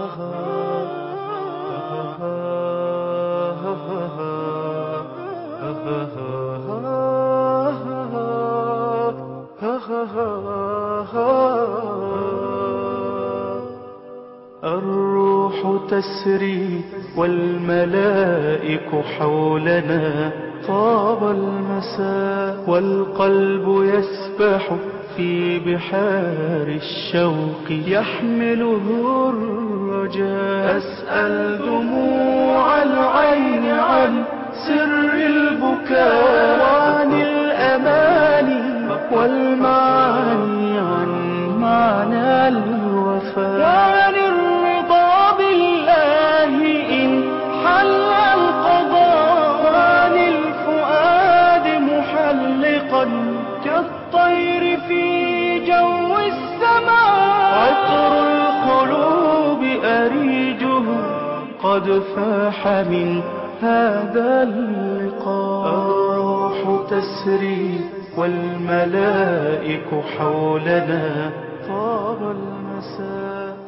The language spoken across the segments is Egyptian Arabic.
الروح تسري والملائك حولنا طاب المساء والقلب يسبح في بحار الشوق يحمله الرجاء أسأل دموع العين عن سر البكاء وعن الأماني والمعاني عن معنى الوفاء وعن الرضا بالله إن حل القضاء وعن الفؤاد محلقا كالطير في جو السماء عطر القلوب أريجه قد فاح من هذا اللقاء الروح تسري والملائك حولنا طاب المساء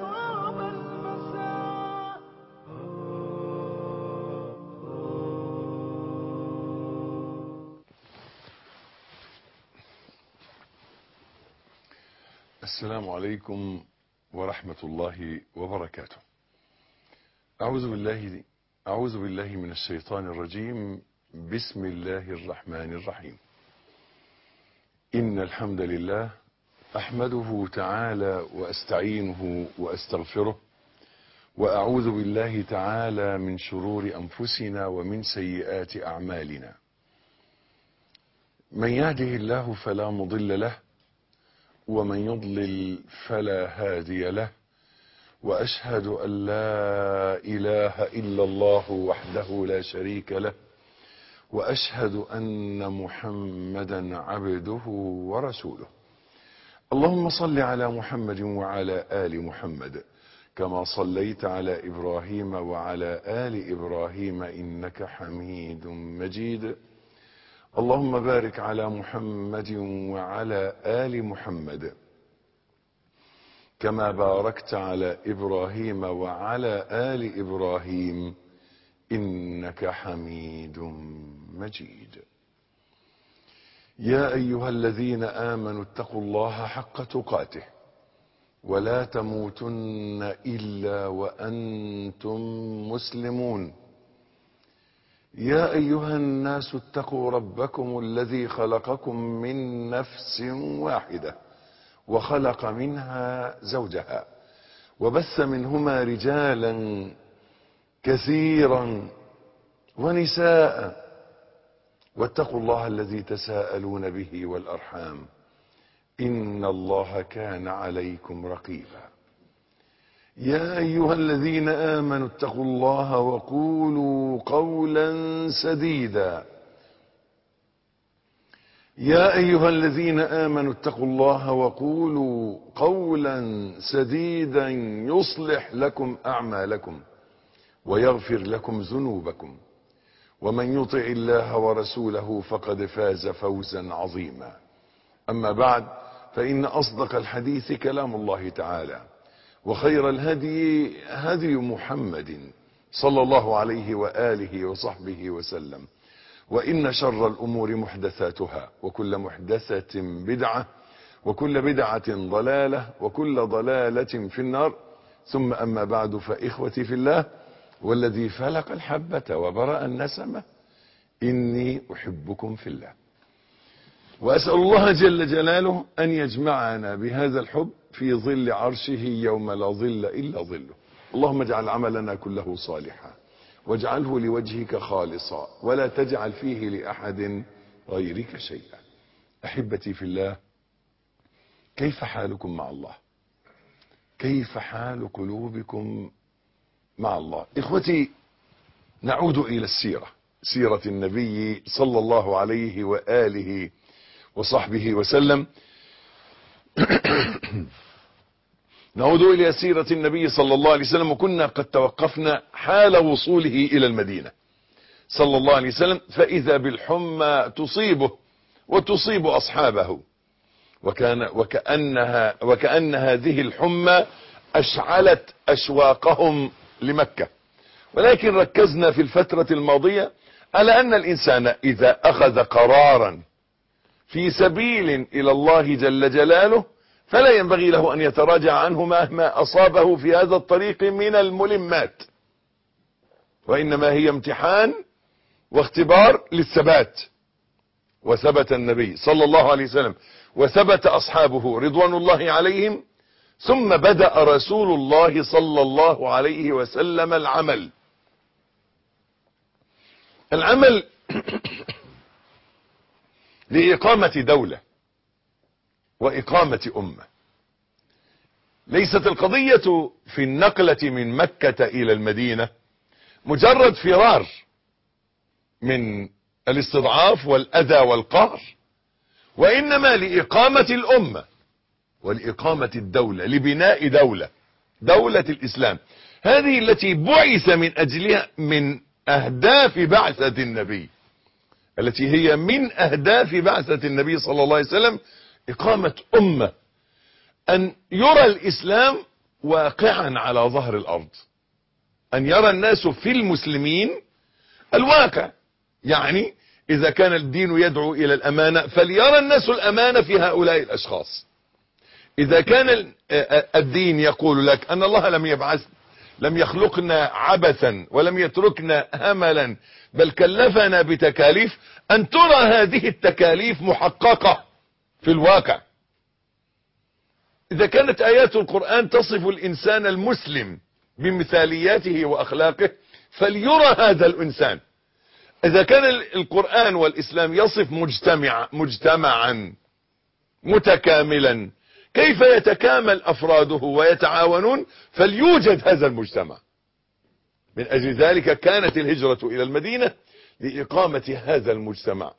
السلام عليكم ورحمة الله وبركاته أعوذ بالله أعوذ بالله من الشيطان الرجيم بسم الله الرحمن الرحيم إن الحمد لله أحمده تعالى وأستعينه وأستغفره وأعوذ بالله تعالى من شرور أنفسنا ومن سيئات أعمالنا من يهده الله فلا مضل له ومن يضلل فلا هادي له واشهد ان لا اله الا الله وحده لا شريك له واشهد ان محمدا عبده ورسوله اللهم صل على محمد وعلى ال محمد كما صليت على ابراهيم وعلى ال ابراهيم انك حميد مجيد اللهم بارك على محمد وعلى ال محمد كما باركت على ابراهيم وعلى ال ابراهيم انك حميد مجيد يا ايها الذين امنوا اتقوا الله حق تقاته ولا تموتن الا وانتم مسلمون يا ايها الناس اتقوا ربكم الذي خلقكم من نفس واحده وخلق منها زوجها وبث منهما رجالا كثيرا ونساء واتقوا الله الذي تساءلون به والارحام ان الله كان عليكم رقيبا يا ايها الذين امنوا اتقوا الله وقولوا قولا سديدا يا ايها الذين امنوا اتقوا الله وقولوا قولا سديدا يصلح لكم اعمالكم ويغفر لكم ذنوبكم ومن يطع الله ورسوله فقد فاز فوزا عظيما اما بعد فان اصدق الحديث كلام الله تعالى وخير الهدي هدي محمد صلى الله عليه واله وصحبه وسلم وان شر الامور محدثاتها وكل محدثه بدعه وكل بدعه ضلاله وكل ضلاله في النار ثم اما بعد فاخوتي في الله والذي فلق الحبه وبرا النسمه اني احبكم في الله واسال الله جل جلاله ان يجمعنا بهذا الحب في ظل عرشه يوم لا ظل الا ظله اللهم اجعل عملنا كله صالحا واجعله لوجهك خالصا ولا تجعل فيه لاحد غيرك شيئا احبتي في الله كيف حالكم مع الله كيف حال قلوبكم مع الله اخوتي نعود الى السيره سيره النبي صلى الله عليه واله وصحبه وسلم نعود إلى سيرة النبي صلى الله عليه وسلم وكنا قد توقفنا حال وصوله إلى المدينة صلى الله عليه وسلم فإذا بالحمى تصيبه وتصيب أصحابه وكان وكأنها وكأن هذه الحمى اشعلت اشواقهم لمكة ولكن ركزنا في الفترة الماضية على ان الانسان اذا اخذ قرارا في سبيل الى الله جل جلاله فلا ينبغي له ان يتراجع عنه مهما اصابه في هذا الطريق من الملمات وانما هي امتحان واختبار للثبات وثبت النبي صلى الله عليه وسلم وثبت اصحابه رضوان الله عليهم ثم بدأ رسول الله صلى الله عليه وسلم العمل العمل لإقامة دولة وإقامة أمة ليست القضية في النقلة من مكة إلى المدينة مجرد فرار من الاستضعاف والأذى والقهر وإنما لإقامة الأمة ولإقامة الدولة لبناء دولة دولة الإسلام هذه التي بعث من أجلها من أهداف بعثة النبي التي هي من أهداف بعثة النبي صلى الله عليه وسلم إقامة أمة أن يرى الإسلام واقعا على ظهر الأرض أن يرى الناس في المسلمين الواقع يعني إذا كان الدين يدعو إلى الأمانة فليرى الناس الأمانة في هؤلاء الأشخاص إذا كان الدين يقول لك أن الله لم يبعث لم يخلقنا عبثا ولم يتركنا هملا بل كلفنا بتكاليف أن ترى هذه التكاليف محققة في الواقع إذا كانت آيات القرآن تصف الإنسان المسلم بمثالياته وأخلاقه فليرى هذا الإنسان إذا كان القرآن والإسلام يصف مجتمع مجتمعا متكاملا كيف يتكامل أفراده ويتعاونون فليوجد هذا المجتمع من أجل ذلك كانت الهجرة إلى المدينة لإقامة هذا المجتمع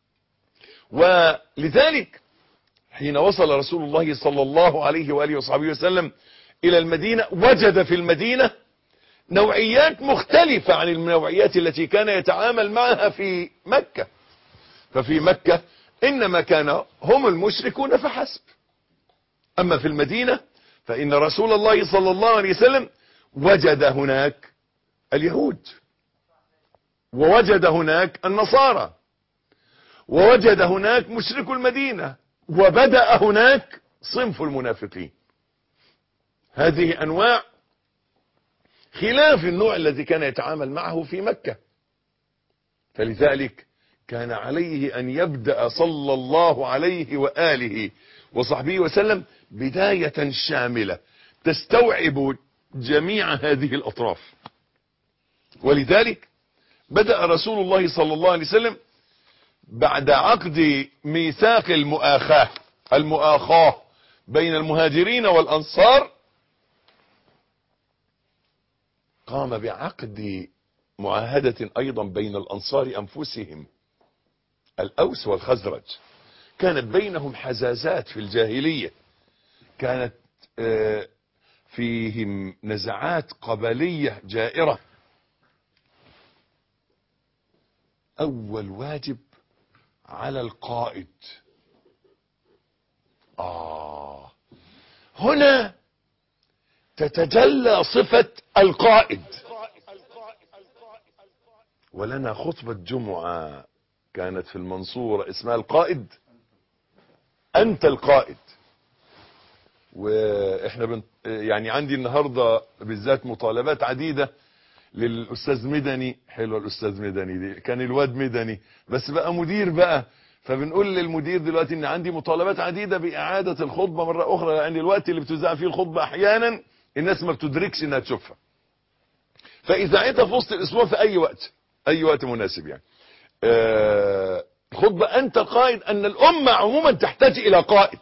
ولذلك حين وصل رسول الله صلى الله عليه وآله وصحبه وسلم إلى المدينة وجد في المدينة نوعيات مختلفة عن النوعيات التي كان يتعامل معها في مكة ففي مكة إنما كان هم المشركون فحسب أما في المدينة فإن رسول الله صلى الله عليه وسلم وجد هناك اليهود ووجد هناك النصارى ووجد هناك مشرك المدينة وبدأ هناك صنف المنافقين هذه أنواع خلاف النوع الذي كان يتعامل معه في مكة فلذلك كان عليه أن يبدأ صلى الله عليه وآله وصحبه وسلم بداية شاملة تستوعب جميع هذه الأطراف ولذلك بدأ رسول الله صلى الله عليه وسلم بعد عقد ميثاق المؤاخاة المؤاخاة بين المهاجرين والأنصار قام بعقد معاهدة أيضا بين الأنصار أنفسهم الأوس والخزرج كانت بينهم حزازات في الجاهلية كانت فيهم نزعات قبلية جائرة أول واجب على القائد آه هنا تتجلى صفة القائد ولنا خطبة جمعة كانت في المنصورة اسمها القائد أنت القائد واحنا بن يعني عندي النهاردة بالذات مطالبات عديدة للأستاذ مدني حلوة الأستاذ مدني دي كان الواد مدني بس بقى مدير بقى فبنقول للمدير دلوقتي ان عندي مطالبات عديدة بإعادة الخطبة مرة أخرى لأن الوقت اللي بتذاع فيه الخطبة أحيانا الناس ما بتدركش انها تشوفها فإذاعتها في وسط الأسبوع في أي وقت أي وقت مناسب يعني آه خطبة أنت قائد أن الأمة عموما تحتاج إلى قائد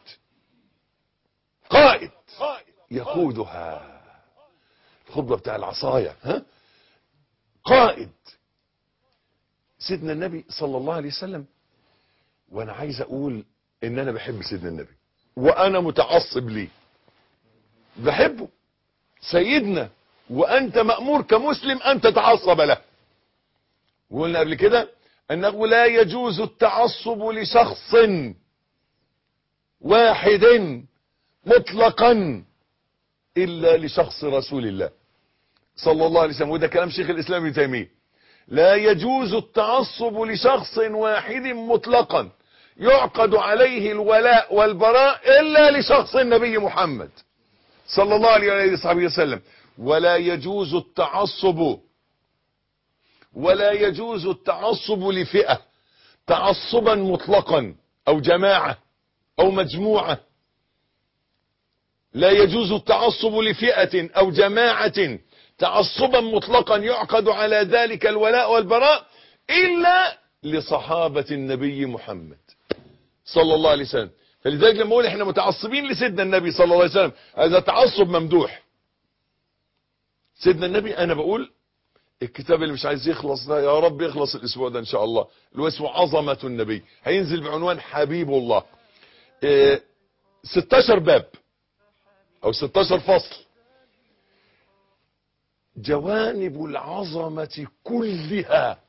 قائد يقودها الخطبة بتاع العصاية ها قائد سيدنا النبي صلى الله عليه وسلم وانا عايز اقول ان انا بحب سيدنا النبي وانا متعصب ليه بحبه سيدنا وانت مأمور كمسلم ان تتعصب له وقلنا قبل كده انه لا يجوز التعصب لشخص واحد مطلقا إلا لشخص رسول الله صلى الله عليه وسلم وده كلام شيخ الإسلام ابن تيمية لا يجوز التعصب لشخص واحد مطلقا يعقد عليه الولاء والبراء إلا لشخص النبي محمد صلى الله عليه وصحبه وسلم ولا يجوز التعصب ولا يجوز التعصب لفئة تعصبا مطلقا أو جماعة أو مجموعة لا يجوز التعصب لفئة أو جماعة تعصبا مطلقا يعقد على ذلك الولاء والبراء إلا لصحابة النبي محمد صلى الله عليه وسلم فلذلك لما اقول احنا متعصبين لسيدنا النبي صلى الله عليه وسلم هذا تعصب ممدوح سيدنا النبي انا بقول الكتاب اللي مش عايز يخلص ده يا رب يخلص الاسبوع ده ان شاء الله اللي هو اسمه عظمة النبي هينزل بعنوان حبيب الله اه 16 باب او 16 فصل جوانب العظمة كلها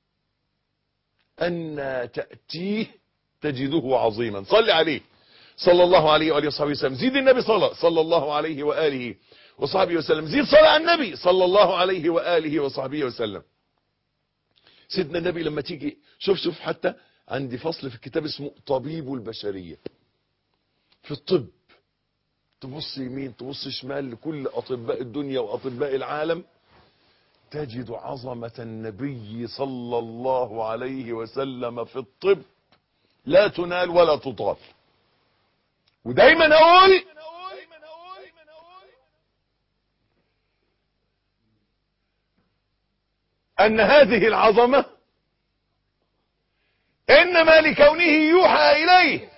أن تأتيه تجده عظيما صل عليه صلى الله عليه وآله وصحبه وسلم زيد النبي صلى صلى الله عليه وآله وصحبه وسلم زيد صلى على النبي صلى الله عليه وآله وصحبه وسلم سيدنا النبي لما تيجي شوف شوف حتى عندي فصل في الكتاب اسمه طبيب البشرية في الطب تبص يمين تبص شمال لكل أطباء الدنيا وأطباء العالم تجد عظمة النبي صلى الله عليه وسلم في الطب لا تنال ولا تطال ودايما اقول ان هذه العظمة انما لكونه يوحى اليه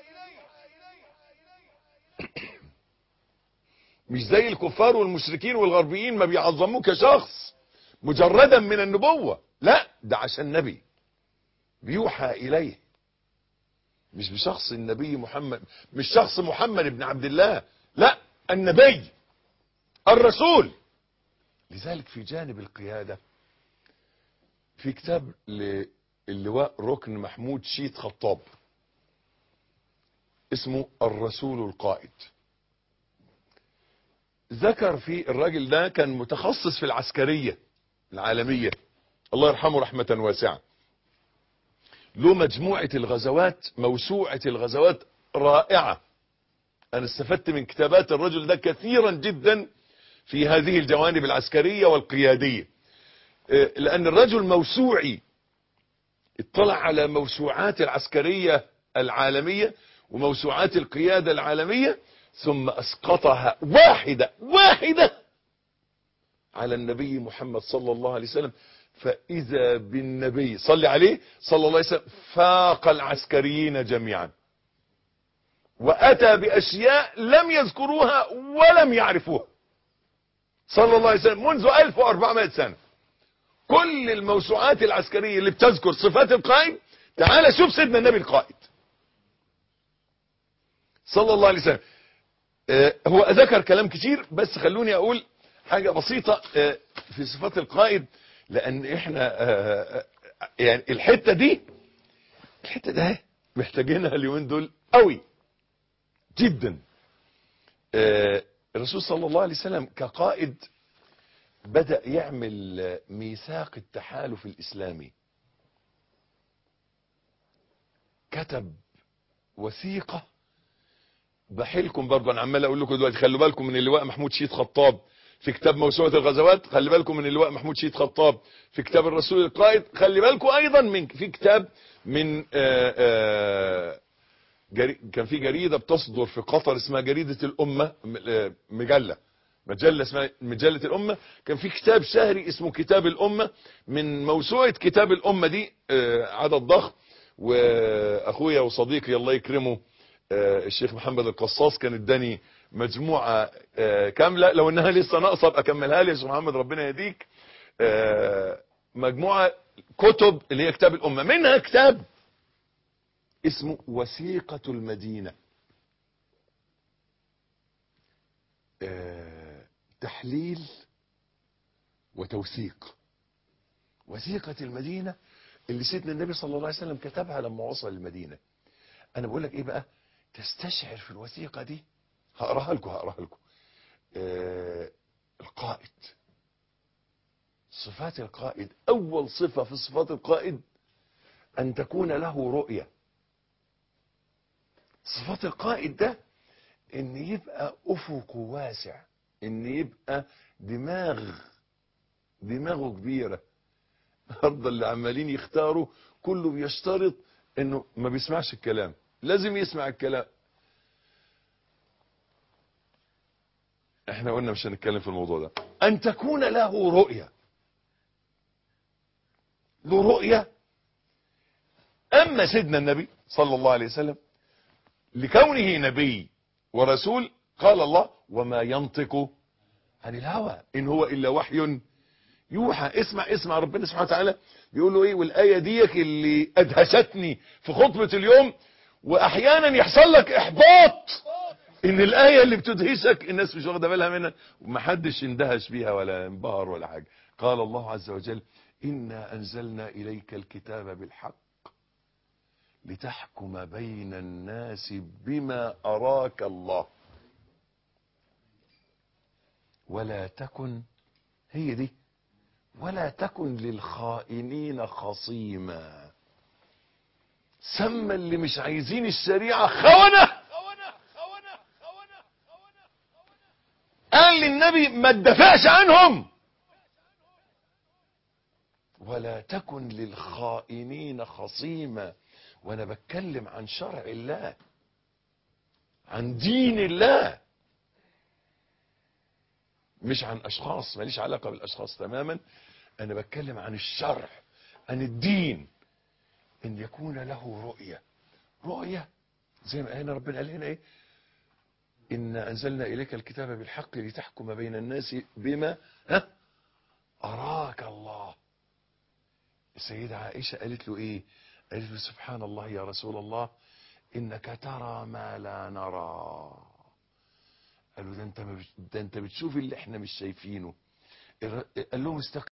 مش زي الكفار والمشركين والغربيين ما بيعظموه كشخص مجردا من النبوة لا ده عشان نبي بيوحى اليه مش بشخص النبي محمد مش شخص محمد بن عبد الله لا النبي الرسول لذلك في جانب القيادة في كتاب للواء ركن محمود شيت خطاب اسمه الرسول القائد ذكر في الراجل ده كان متخصص في العسكرية العالمية الله يرحمه رحمة واسعة له مجموعة الغزوات موسوعة الغزوات رائعة انا استفدت من كتابات الرجل ده كثيرا جدا في هذه الجوانب العسكرية والقيادية لان الرجل موسوعي اطلع على موسوعات العسكرية العالمية وموسوعات القيادة العالمية ثم اسقطها واحدة واحدة على النبي محمد صلى الله عليه وسلم فإذا بالنبي صلى عليه صلى الله عليه وسلم فاق العسكريين جميعا وأتى بأشياء لم يذكروها ولم يعرفوها صلى الله عليه وسلم منذ 1400 سنة كل الموسوعات العسكرية اللي بتذكر صفات القائد تعال شوف سيدنا النبي القائد صلى الله عليه وسلم آه هو ذكر كلام كتير بس خلوني أقول حاجة بسيطة آه في صفات القائد لان احنا آه يعني الحتة دي الحتة ده محتاجينها اليومين دول قوي جدا آه الرسول صلى الله عليه وسلم كقائد بدأ يعمل ميثاق التحالف الإسلامي كتب وثيقة بحيلكم برضه انا عمال اقول لكم دلوقتي خلوا بالكم من اللواء محمود شيد خطاب في كتاب موسوعة الغزوات خلي بالكم من اللواء محمود شيد خطاب في كتاب الرسول القائد خلي بالكم ايضا من في كتاب من آآ آآ جري كان في جريدة بتصدر في قطر اسمها جريدة الامة مجلة مجلة اسمها مجلة الامة كان في كتاب شهري اسمه كتاب الامة من موسوعة كتاب الامة دي عدد ضخم واخويا وصديقي الله يكرمه الشيخ محمد القصاص كان اداني مجموعة كاملة لو انها لسه ناقصه ابقى اكملها لي يا شيخ محمد ربنا يهديك مجموعة كتب اللي هي كتاب الامة منها كتاب اسمه وثيقة المدينة تحليل وتوثيق وثيقة المدينة اللي سيدنا النبي صلى الله عليه وسلم كتبها لما وصل المدينة انا بقول لك ايه بقى تستشعر في الوثيقة دي هقراها لكم هقراها لكم آه القائد صفات القائد اول صفة في صفات القائد ان تكون له رؤية صفات القائد ده ان يبقى افقه واسع ان يبقى دماغ دماغه كبيرة النهارده اللي عمالين يختاروا كله بيشترط انه ما بيسمعش الكلام لازم يسمع الكلام احنا قلنا مش هنتكلم في الموضوع ده ان تكون له رؤية له رؤية اما سيدنا النبي صلى الله عليه وسلم لكونه نبي ورسول قال الله وما ينطق عن الهوى ان هو الا وحي يوحى اسمع اسمع ربنا سبحانه وتعالى بيقول له ايه والايه ديك اللي ادهشتني في خطبه اليوم واحيانا يحصل لك احباط ان الايه اللي بتدهشك الناس مش واخده بالها منها ومحدش اندهش بيها ولا انبهر ولا حاجه قال الله عز وجل انا انزلنا اليك الكتاب بالحق لتحكم بين الناس بما اراك الله ولا تكن هي دي ولا تكن للخائنين خصيما سمى اللي مش عايزين الشريعة خونة قال للنبي ما تدافعش عنهم ولا تكن للخائنين خصيما وانا بتكلم عن شرع الله عن دين الله مش عن اشخاص ماليش علاقة بالاشخاص تماما انا بتكلم عن الشرع عن الدين ان يكون له رؤية رؤية زي ما هنا ربنا قال هنا ايه إنا أنزلنا إليك الكتاب بالحق لتحكم بين الناس بما ها أراك الله السيدة عائشة قالت له إيه قالت له سبحان الله يا رسول الله إنك ترى ما لا نرى قالوا ده انت, ده انت بتشوف اللي احنا مش شايفينه قال لهم استقيم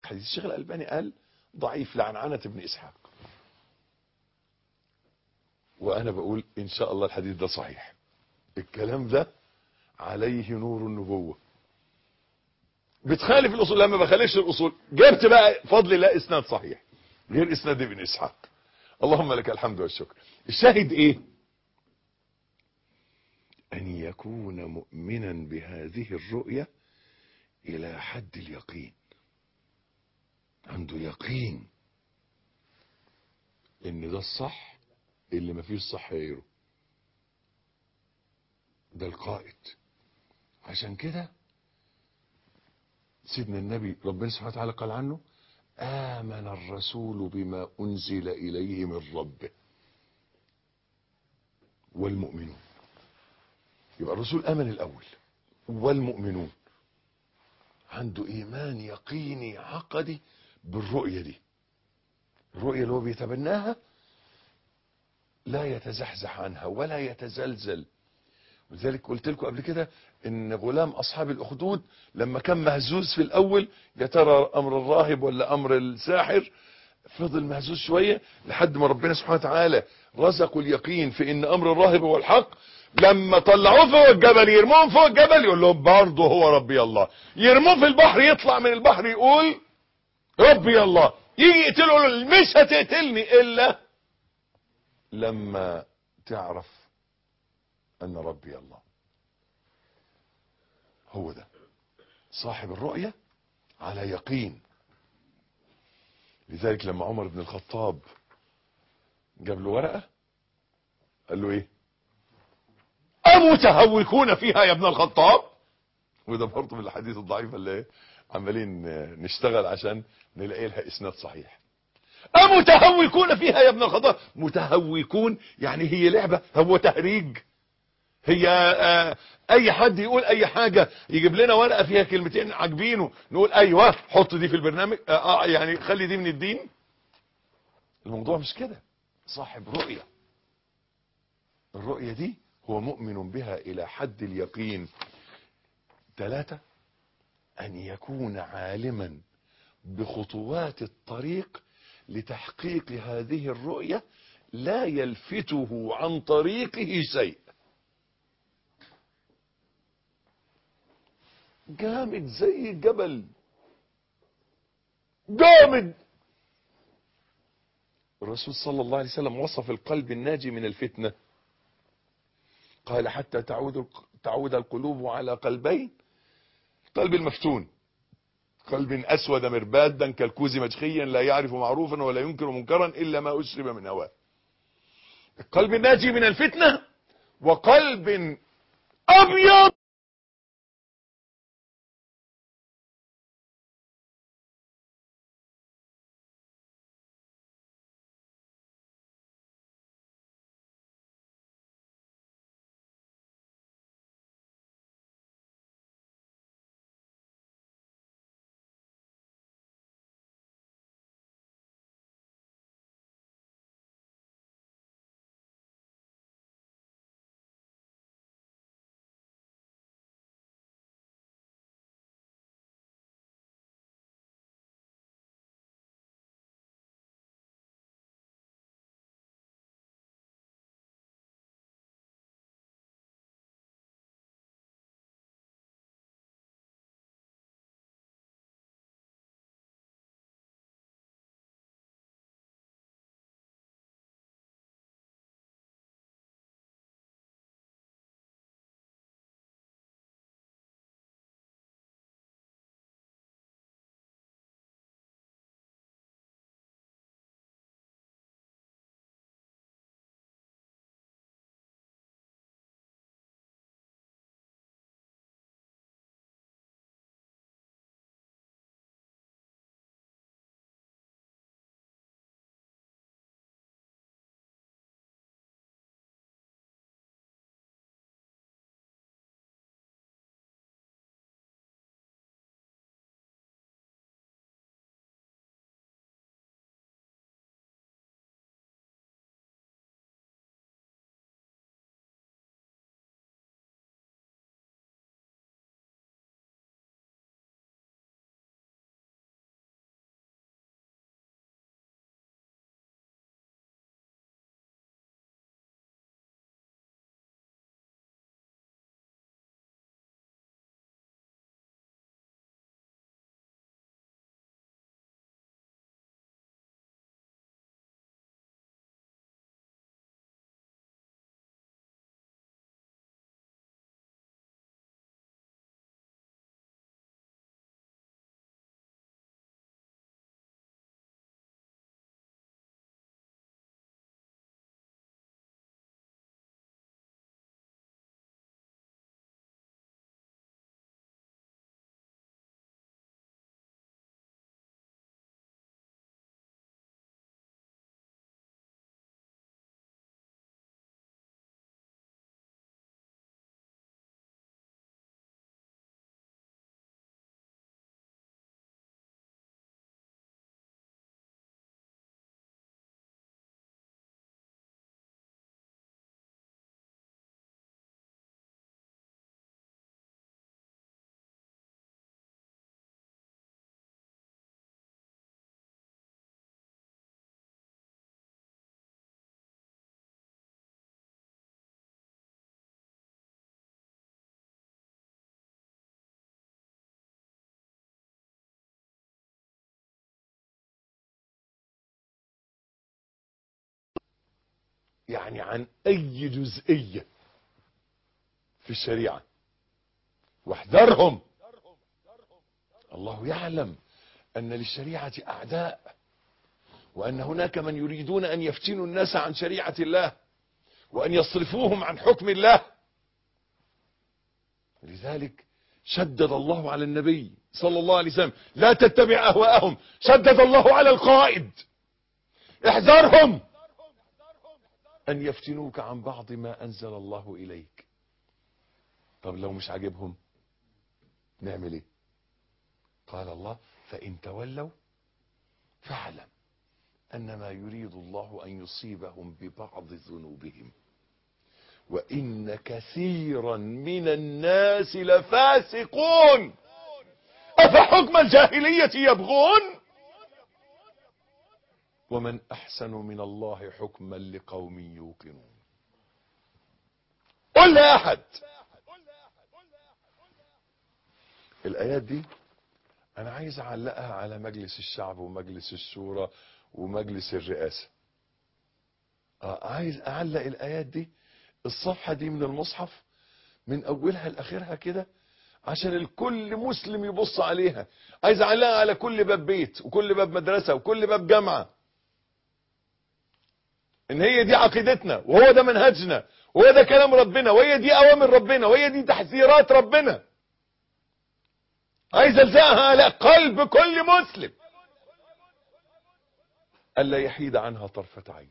حديث الشيخ الألباني قال ضعيف لعنعنة ابن إسحاق وأنا بقول إن شاء الله الحديث ده صحيح الكلام ده عليه نور النبوة بتخالف الأصول لما بخالفش الأصول جبت بقى فضل الله إسناد صحيح غير إسناد ابن إسحاق اللهم لك الحمد والشكر الشاهد إيه أن يكون مؤمنا بهذه الرؤية إلى حد اليقين عنده يقين ان ده الصح اللي مفيش صح غيره ده القائد عشان كده سيدنا النبي ربنا سبحانه وتعالى قال عنه آمن الرسول بما أنزل إليه من ربه والمؤمنون يبقى الرسول آمن الأول والمؤمنون عنده إيمان يقيني عقدي بالرؤية دي الرؤية اللي هو بيتبناها لا يتزحزح عنها ولا يتزلزل ولذلك قلت لكم قبل كده ان غلام اصحاب الاخدود لما كان مهزوز في الاول يا ترى امر الراهب ولا امر الساحر فضل مهزوز شوية لحد ما ربنا سبحانه وتعالى رزقوا اليقين في ان امر الراهب هو الحق لما طلعوه فوق الجبل يرموه فوق الجبل يقول لهم برضه هو ربي الله يرموه في البحر يطلع من البحر يقول ربي الله يجي يقتله يقول مش هتقتلني الا لما تعرف ان ربي الله هو ده صاحب الرؤية على يقين لذلك لما عمر بن الخطاب جاب له ورقة قال له ايه أمتهوكون فيها يا ابن الخطاب وده برضه من الحديث الضعيفة اللي ايه عمالين نشتغل عشان نلاقي لها اسناد صحيح أمتهوكون فيها يا ابن الخطاب متهوكون يعني هي لعبة هو تهريج هي آه اي حد يقول اي حاجة يجيب لنا ورقة فيها كلمتين عاجبينه نقول ايوه حط دي في البرنامج آه يعني خلي دي من الدين الموضوع مش كده صاحب رؤية الرؤية دي هو مؤمن بها الى حد اليقين ثلاثة ان يكون عالما بخطوات الطريق لتحقيق هذه الرؤية لا يلفته عن طريقه شيء جامد زي الجبل جامد الرسول صلى الله عليه وسلم وصف القلب الناجي من الفتنة قال حتى تعود تعود القلوب على قلبين قلب المفتون قلب أسود مربادا كالكوز مجخيا لا يعرف معروفا ولا ينكر منكرا إلا ما أشرب من هواه القلب الناجي من الفتنة وقلب أبيض يعني عن اي جزئية في الشريعة واحذرهم الله يعلم ان للشريعة اعداء وان هناك من يريدون ان يفتنوا الناس عن شريعة الله وان يصرفوهم عن حكم الله لذلك شدد الله على النبي صلى الله عليه وسلم لا تتبع اهواءهم شدد الله على القائد احذرهم ان يفتنوك عن بعض ما انزل الله اليك طب لو مش عاجبهم نعمل ايه قال الله فان تولوا فاعلم انما يريد الله ان يصيبهم ببعض ذنوبهم وان كثيرا من الناس لفاسقون افحكم الجاهليه يبغون ومن احسن من الله حكما لقوم يوقنون قل لا احد الايات دي انا عايز اعلقها على مجلس الشعب ومجلس الشورى ومجلس الرئاسة آه عايز اعلق الايات دي الصفحة دي من المصحف من اولها لاخرها كده عشان الكل مسلم يبص عليها عايز اعلقها على كل باب بيت وكل باب مدرسة وكل باب جامعة ان هي دي عقيدتنا وهو ده منهجنا وهو ده كلام ربنا وهي دي اوامر ربنا وهي دي تحذيرات ربنا عايز الزقها على قلب كل مسلم الا يحيد عنها طرفة عين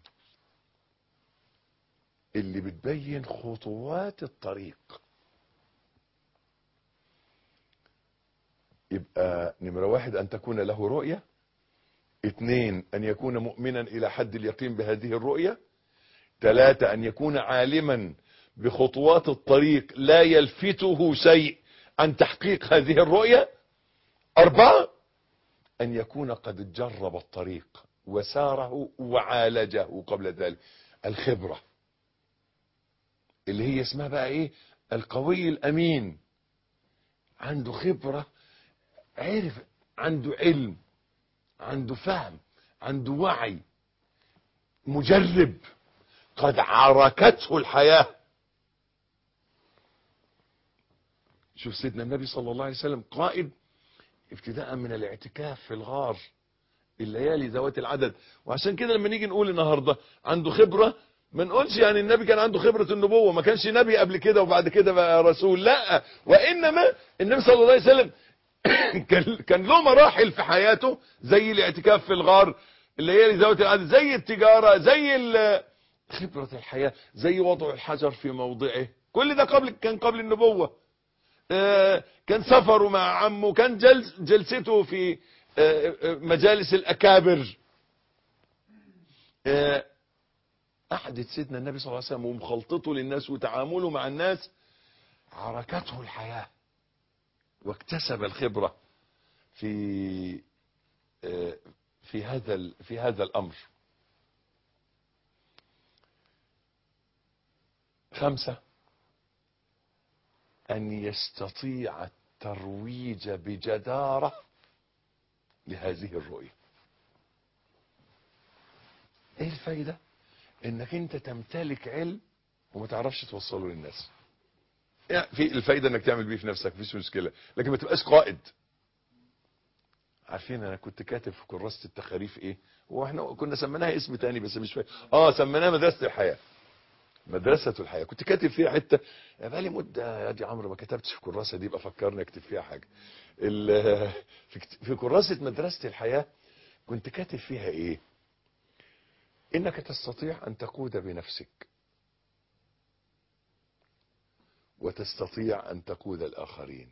اللي بتبين خطوات الطريق يبقى نمرة واحد ان تكون له رؤية اثنين ان يكون مؤمنا الى حد اليقين بهذه الرؤية ثلاثة ان يكون عالما بخطوات الطريق لا يلفته شيء عن تحقيق هذه الرؤية أربعة أن يكون قد جرب الطريق وساره وعالجه قبل ذلك الخبرة اللي هي اسمها بقى ايه القوي الأمين عنده خبرة عرف عنده علم عنده فهم عنده وعي مجرب قد عركته الحياه شوف سيدنا النبي صلى الله عليه وسلم قائد ابتداء من الاعتكاف في الغار الليالي ذوات العدد وعشان كده لما نيجي نقول النهارده عنده خبره ما نقولش يعني النبي كان عنده خبره النبوه ما كانش نبي قبل كده وبعد كده بقى رسول لا وانما النبي صلى الله عليه وسلم كان كان له مراحل في حياته زي الاعتكاف في الغار الليالي ذوات العدد زي التجاره زي خبره الحياه زي وضع الحجر في موضعه كل ده قبل كان قبل النبوه كان سفره مع عمه كان جلس جلسته في مجالس الأكابر قعدة سيدنا النبي صلى الله عليه وسلم ومخلطته للناس وتعامله مع الناس عركته الحياة واكتسب الخبرة في في هذا في هذا الأمر خمسة أن يستطيع الترويج بجدارة لهذه الرؤية ايه الفايدة انك انت تمتلك علم وما تعرفش توصله للناس يعني في الفايدة انك تعمل بيه في نفسك مفيش مشكلة لكن ما تبقاش قائد عارفين انا كنت كاتب في كراسة التخاريف ايه هو احنا كنا سميناها اسم تاني بس مش فاهم اه سميناها مدرسة الحياة مدرسة الحياة كنت كاتب فيها حتة بقالي مدة يا دي عمرو ما كتبتش في كراسة دي يبقى فكرني اكتب فيها حاجة في كراسة مدرسة الحياة كنت كاتب فيها ايه انك تستطيع ان تقود بنفسك وتستطيع ان تقود الاخرين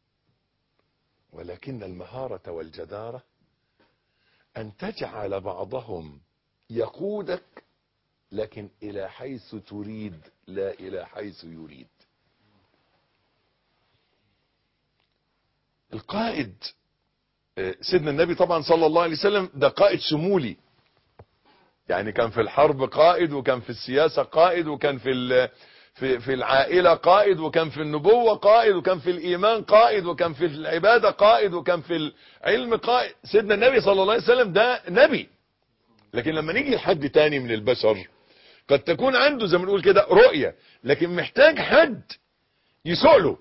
ولكن المهارة والجدارة ان تجعل بعضهم يقودك لكن الى حيث تريد لا الى حيث يريد القائد سيدنا النبي طبعا صلى الله عليه وسلم ده قائد شمولي يعني كان في الحرب قائد وكان في السياسة قائد وكان في في في العائلة قائد وكان في النبوة قائد وكان في الإيمان قائد وكان في العبادة قائد وكان في العلم قائد سيدنا النبي صلى الله عليه وسلم ده نبي لكن لما نيجي لحد تاني من البشر قد تكون عنده زي ما نقول كده رؤية لكن محتاج حد يسوق له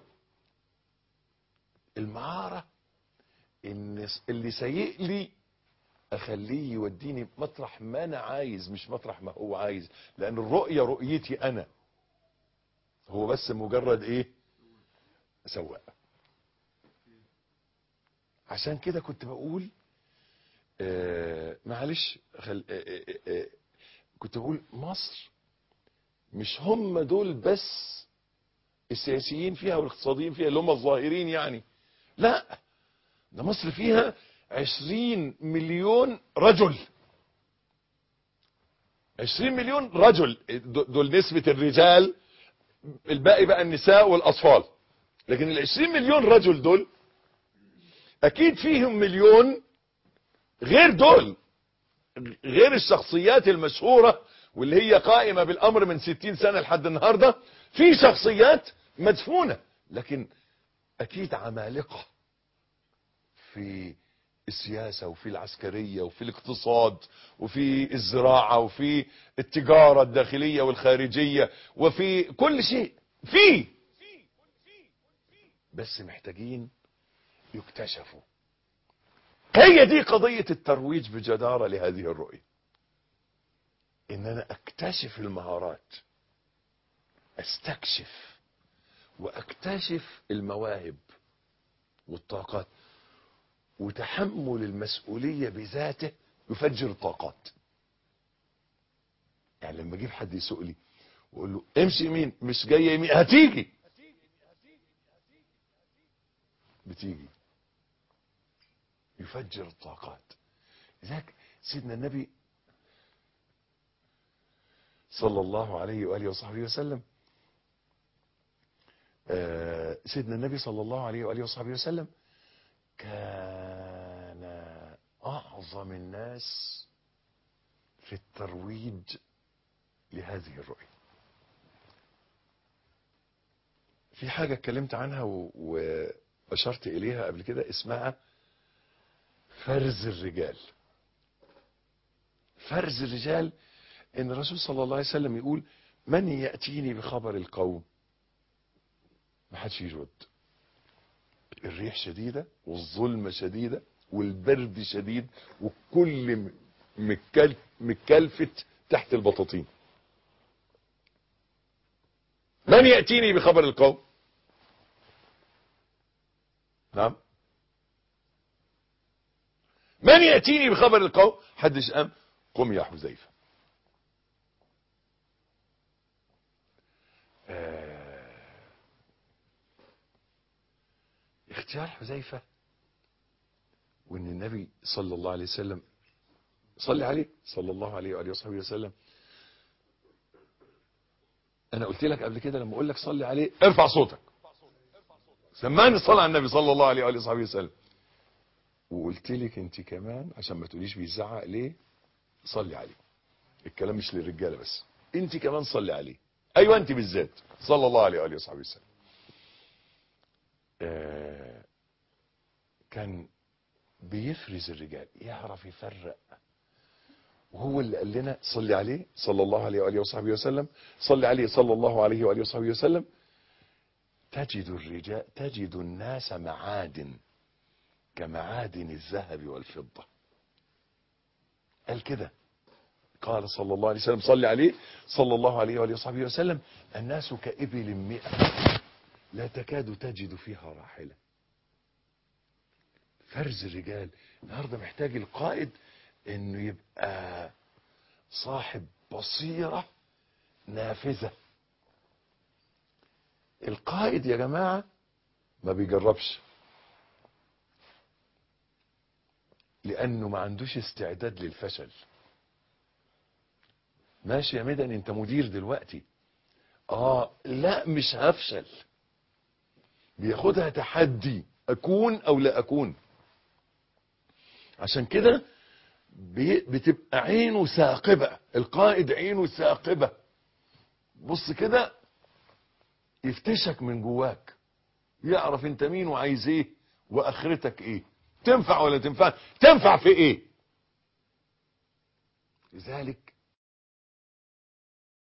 المهارة ان اللي سيء لي اخليه يوديني مطرح ما انا عايز مش مطرح ما هو عايز لان الرؤية رؤيتي انا هو بس مجرد ايه سواق عشان كده كنت بقول آه معلش خل... آه آه آه كنت بقول مصر مش هم دول بس السياسيين فيها والاقتصاديين فيها اللي هم الظاهرين يعني لا ده مصر فيها عشرين مليون رجل عشرين مليون رجل دول نسبة الرجال الباقي بقى النساء والأطفال لكن العشرين مليون رجل دول أكيد فيهم مليون غير دول غير الشخصيات المشهورة واللي هي قائمة بالأمر من ستين سنة لحد النهاردة في شخصيات مدفونة لكن أكيد عمالقة في السياسة وفي العسكرية وفي الاقتصاد وفي الزراعة وفي التجارة الداخلية والخارجية وفي كل شيء في بس محتاجين يكتشفوا هي دي قضية الترويج بجدارة لهذه الرؤية ان انا اكتشف المهارات استكشف واكتشف المواهب والطاقات وتحمل المسؤولية بذاته يفجر الطاقات يعني لما اجيب حد يسوق لي واقول له امشي يمين مش جايه يمين هتيجي بتيجي يفجر الطاقات لذلك سيدنا النبي صلى الله عليه وآله وصحبه وسلم آه سيدنا النبي صلى الله عليه وآله وصحبه وسلم كان أعظم الناس في الترويج لهذه الرؤية في حاجة اتكلمت عنها وأشرت إليها قبل كده اسمها فرز الرجال فرز الرجال ان الرسول صلى الله عليه وسلم يقول من يأتيني بخبر القوم ما حدش يرد الريح شديدة والظلمة شديدة والبرد شديد وكل مكل مكلفت تحت البطاطين من يأتيني بخبر القوم نعم من يأتيني بخبر القوم حدش قام قم يا حذيفة آه. اختيار حذيفة وان النبي صلى الله عليه وسلم صلي عليه صلى الله عليه وآله وصحبه وسلم انا قلت لك قبل كده لما اقول لك صلي عليه ارفع صوتك سمعني الصلاة على النبي صلى الله عليه وآله وصحبه وسلم وقلت لك انت كمان عشان ما تقوليش بيزعق ليه صلي عليه الكلام مش للرجاله بس انت كمان صلي عليه ايوه انت بالذات صلى الله عليه واله وصحبه وسلم آه كان بيفرز الرجال يعرف يفرق وهو اللي قال لنا صلي عليه صلى الله عليه واله وصحبه وسلم صلي عليه صلى الله عليه واله وصحبه وسلم تجد الرجال تجد الناس معادن كمعادن الذهب والفضة قال كده قال صلى الله عليه وسلم صلي عليه صلى الله عليه وآله وصحبه وسلم الناس كإبل مئة لا تكاد تجد فيها راحلة فرز الرجال النهاردة محتاج القائد انه يبقى صاحب بصيرة نافذة القائد يا جماعة ما بيجربش لانه ما عندوش استعداد للفشل ماشي يا مدن انت مدير دلوقتي اه لا مش هفشل بياخدها تحدي اكون او لا اكون عشان كده بتبقى عينه ثاقبة القائد عينه ثاقبة بص كده يفتشك من جواك يعرف انت مين وعايز ايه واخرتك ايه تنفع ولا تنفع تنفع في ايه لذلك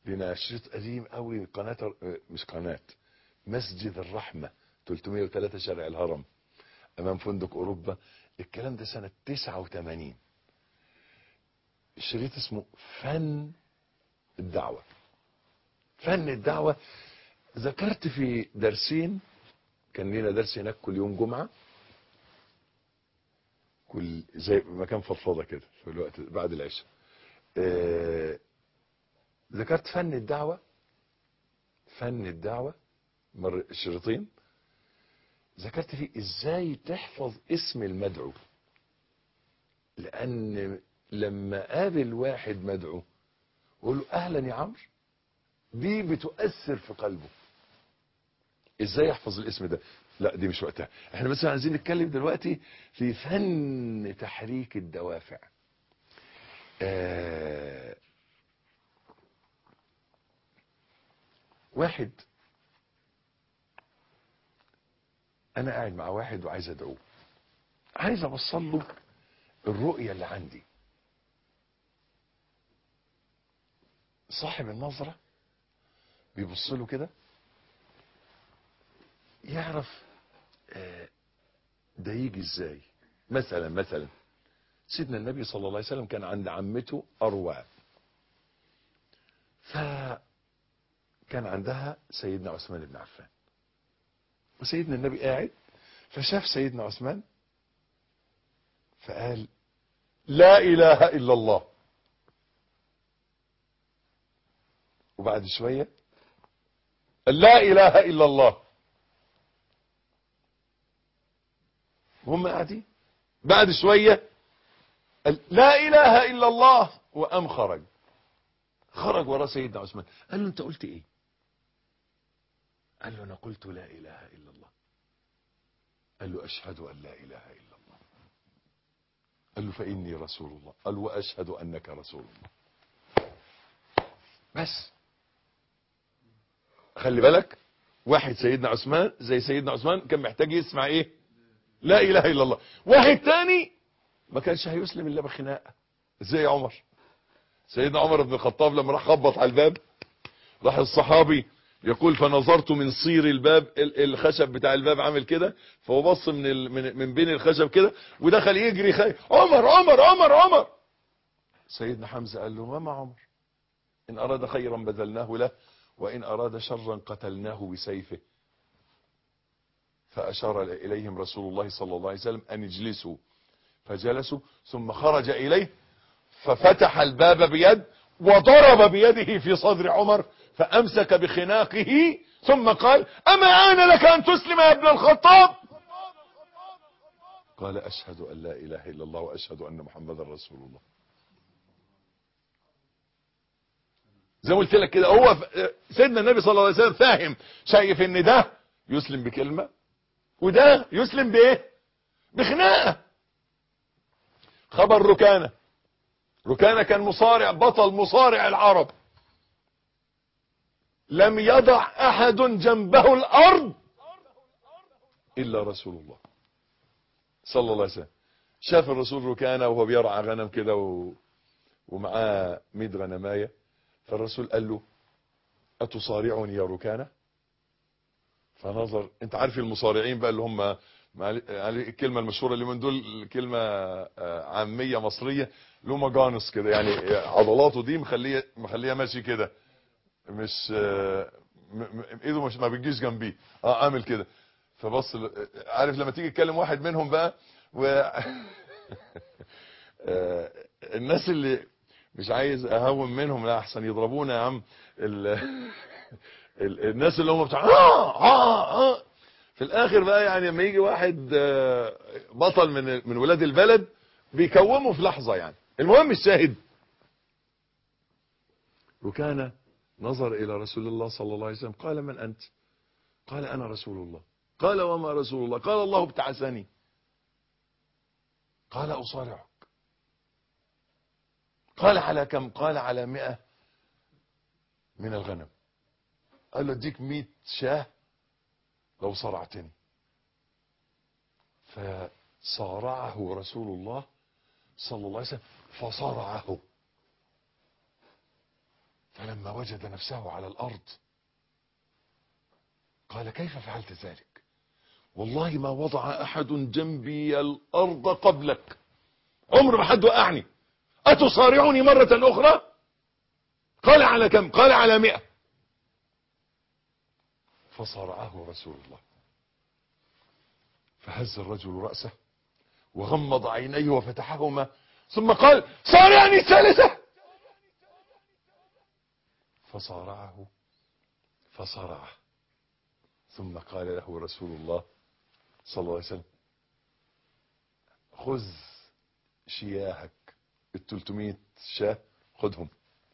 لنا شريط قديم قوي قناة مش قناة مسجد الرحمة 303 شارع الهرم امام فندق اوروبا الكلام ده سنة 89 الشريط اسمه فن الدعوة فن الدعوة ذكرت في درسين كان لنا درس هناك كل يوم جمعة كل زي مكان فضفاضة كده في الوقت بعد العشاء آه ذكرت فن الدعوة فن الدعوة مر شريطين ذكرت فيه ازاي تحفظ اسم المدعو لان لما قابل واحد مدعو وقول له اهلا يا عمرو دي بتؤثر في قلبه ازاي يحفظ الاسم ده لا دي مش وقتها احنا بس عايزين نتكلم دلوقتي في فن تحريك الدوافع آه واحد انا قاعد مع واحد وعايز ادعوه عايز اوصل له الرؤية اللي عندي صاحب النظرة بيبص له كده يعرف آه، ده يجي ازاي مثلا مثلا سيدنا النبي صلى الله عليه وسلم كان عند عمته أروى فكان عندها سيدنا عثمان بن عفان وسيدنا النبي قاعد فشاف سيدنا عثمان فقال لا إله إلا الله وبعد شوية قال لا إله إلا الله وهم قاعدين بعد شوية قال لا إله إلا الله وقام خرج خرج ورا سيدنا عثمان قال له أنت قلت إيه قال له أنا قلت لا إله إلا الله قال له أشهد أن لا إله إلا الله قال له فإني رسول الله قال وأشهد أنك رسول الله بس خلي بالك واحد سيدنا عثمان زي سيدنا عثمان كان محتاج يسمع ايه لا اله الا الله واحد تاني ما كانش هيسلم الا بخناقه زي عمر سيدنا عمر بن الخطاب لما راح خبط على الباب راح الصحابي يقول فنظرت من صير الباب ال- الخشب بتاع الباب عامل كده فهو بص من ال- من من بين الخشب كده ودخل يجري خي... عمر عمر عمر عمر سيدنا حمزه قال له ما مع عمر ان اراد خيرا بذلناه له وان اراد شرا قتلناه بسيفه فاشار اليهم رسول الله صلى الله عليه وسلم ان اجلسوا فجلسوا ثم خرج اليه ففتح الباب بيد وضرب بيده في صدر عمر فامسك بخناقه ثم قال اما آن لك ان تسلم يا ابن الخطاب قال اشهد ان لا اله الا الله واشهد ان محمدا رسول الله زي ما قلت لك كده هو ف- سيدنا النبي صلى الله عليه وسلم فاهم شايف ان ده يسلم بكلمة وده يسلم بايه بخناقة خبر ركانة ركانة كان مصارع بطل مصارع العرب لم يضع احد جنبه الارض الا رسول الله صلى الله عليه وسلم شاف الرسول ركانة وهو بيرعى غنم كده و... ومعاه 100 غنمايه فالرسول قال له أتصارعني يا ركانة فنظر انت عارف المصارعين بقى اللي هم معل- يعني الكلمة المشهورة اللي من دول كلمة آه، عامية مصرية اللي هم جانس كده يعني عضلاته دي مخليه مخليه ماشي كده مش آه، م- م- ايده مش ما بتجيش جنبيه اه عامل كده فبص ل- عارف لما تيجي تكلم واحد منهم بقى و آه، الناس اللي مش عايز اهون منهم لا احسن يضربونا يا عم ال... ال... الناس اللي هم بتاع آه آه آه في الاخر بقى يعني لما يجي واحد آه، بطل من من ولاد البلد بيكومه في لحظة يعني المهم الشاهد وكان نظر الى رسول الله صلى الله عليه وسلم قال من انت قال انا رسول الله قال وما رسول الله قال الله ابتعثني قال اصارعك قال على كم قال على مئة من الغنم قال له اديك مئة شاه لو صرعتني فصارعه رسول الله صلى الله عليه وسلم فصرعه فلما وجد نفسه على الأرض قال كيف فعلت ذلك والله ما وضع أحد جنبي الأرض قبلك عمر ما حد وقعني أتصارعني مرة أخرى قال على كم قال على مئة فصارعه رسول الله فهز الرجل رأسه وغمض عينيه وفتحهما ثم قال صارعني الثالثة فصارعه فصرعه ثم قال له رسول الله صلى الله عليه وسلم خذ شياهك التلتمية شاه خذهم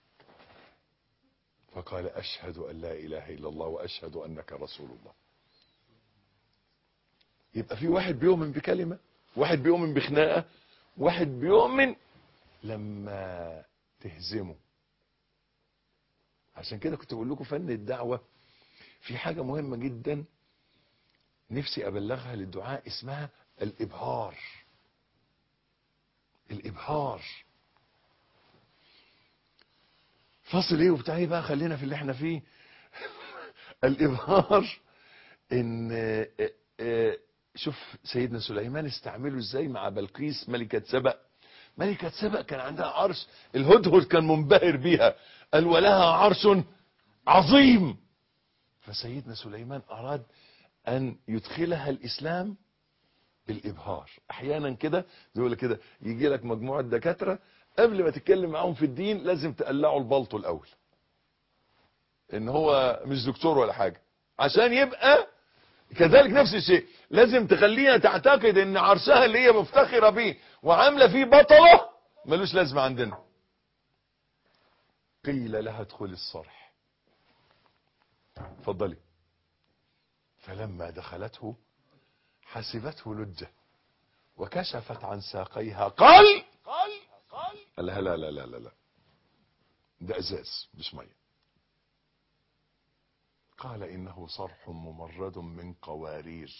فقال أشهد أن لا إله إلا الله وأشهد أنك رسول الله يبقى في واحد بيؤمن بكلمة واحد بيؤمن بخناقة واحد بيؤمن لما تهزمه عشان كده كنت بقول لكم فن الدعوة في حاجة مهمة جدا نفسي أبلغها للدعاء اسمها الإبهار الإبهار فاصل ايه وبتاع ايه بقى خلينا في اللي احنا فيه الإبهار ان اه اه شوف سيدنا سليمان استعمله ازاي مع بلقيس ملكة سبأ ملكة سبأ كان عندها عرش الهدهد كان منبهر بيها قال ولها عرش عظيم فسيدنا سليمان أراد أن يدخلها الإسلام بالإبهار أحيانا كده زي يقول كده يجي لك مجموعة دكاترة قبل ما تتكلم معاهم في الدين لازم تقلعوا البلطو الأول إن هو مش دكتور ولا حاجة عشان يبقى كذلك نفس الشيء لازم تخليها تعتقد ان عرشها اللي هي مفتخرة بيه وعاملة فيه بطلة ملوش لازمة عندنا قيل لها ادخل الصرح اتفضلي فلما دخلته حسبته لجة وكشفت عن ساقيها قال قال لها لا لا لا لا لا ده ازاز مش ميه قال انه صرح ممرد من قوارير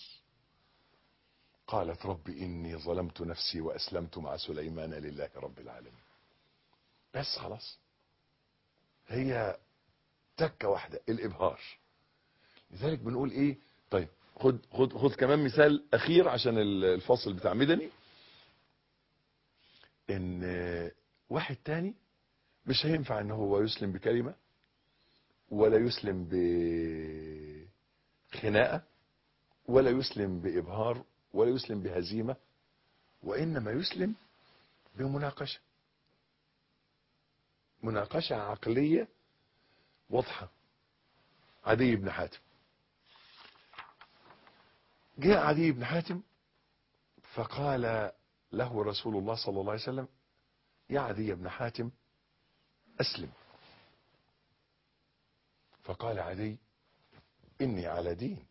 قالت رب اني ظلمت نفسي واسلمت مع سليمان لله رب العالمين بس خلاص هي تكه واحده الابهار لذلك بنقول ايه طيب خد خد خد كمان مثال اخير عشان الفصل بتاع مدني ان واحد تاني مش هينفع ان هو يسلم بكلمة ولا يسلم بخناقة ولا يسلم بإبهار ولا يسلم بهزيمة وإنما يسلم بمناقشة مناقشة عقلية واضحة عدي بن حاتم جاء عدي بن حاتم فقال له رسول الله صلى الله عليه وسلم يا عدي بن حاتم أسلم فقال عدي إني على دين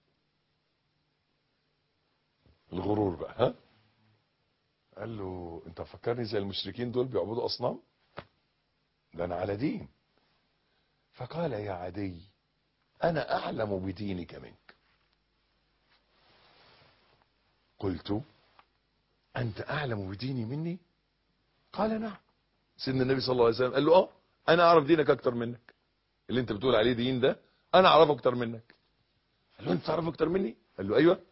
الغرور بقى ها قال له انت فكرني زي المشركين دول بيعبدوا أصنام ده أنا على دين فقال يا عدي أنا أعلم بدينك منك قلت أنت أعلم بديني مني قال نعم سيدنا النبي صلى الله عليه وسلم قال له اه أنا أعرف دينك أكتر منك اللي أنت بتقول عليه دين ده أنا أعرفه أكتر منك قال له أنت تعرفه أكتر مني قال له أيوة